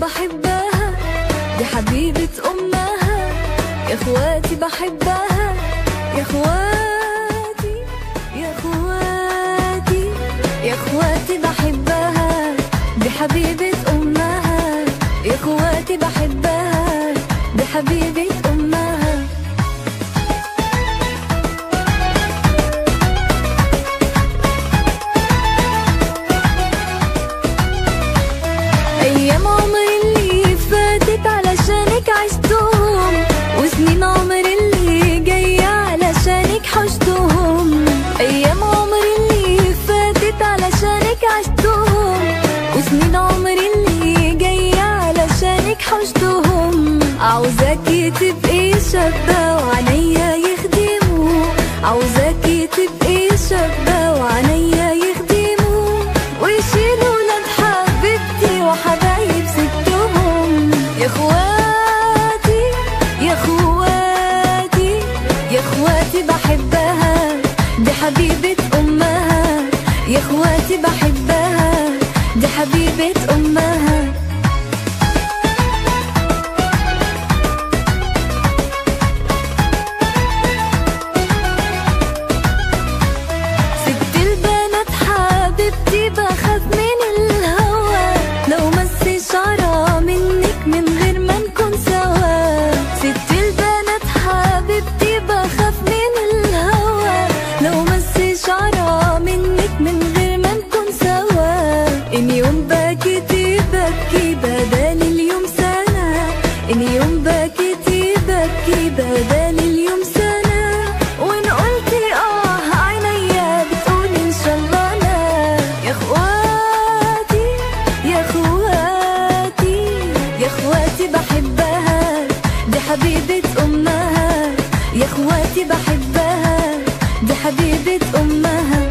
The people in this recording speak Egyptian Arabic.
بحبها دي حبيبة أمها يا اخواتي بحبها يا اخواتي يا اخواتي يا اخواتي بحبها دي حبيبة أمها يا اخواتي بحبها دي حبيبة أمها أيام عمري اللي فاتت علشانك عشتهم وسنين عمري اللي جاية علشانك حشتهم أيام عمري اللي فاتت علشانك عشتهم وسنين عمري اللي جاية علشانك حشتهم عاوزاكي تبقي شابة وعينيا يخدموا عاوزاكي تبقي شابة وعينيا يخدموا ويشيلوا ولاد حبيبتي وحبايب ستهم يا اخواتي يا اخواتي يا اخواتي بحبها دي حبيبة امها يا اخواتي بحبها دي حبيبة امها ست البنات حبيبتي بخاف من الهوى لو مس شعرة منك من غير ما نكون سوا ست البنات حبيبتي بخاف من الهوى لو مس شعرة منك من غير ما نكون سوا ان يوم بكيتي ببكي بدل اليوم سنة ان يوم بكيتي ببكي بدل اليوم سنة وان قلتي اه عينيا بتقول ان شاء الله لا يا اخواتي يا اخواتي يا اخواتي بحبها دي حبيبة امها يا اخواتي بحبها دي حبيبة امها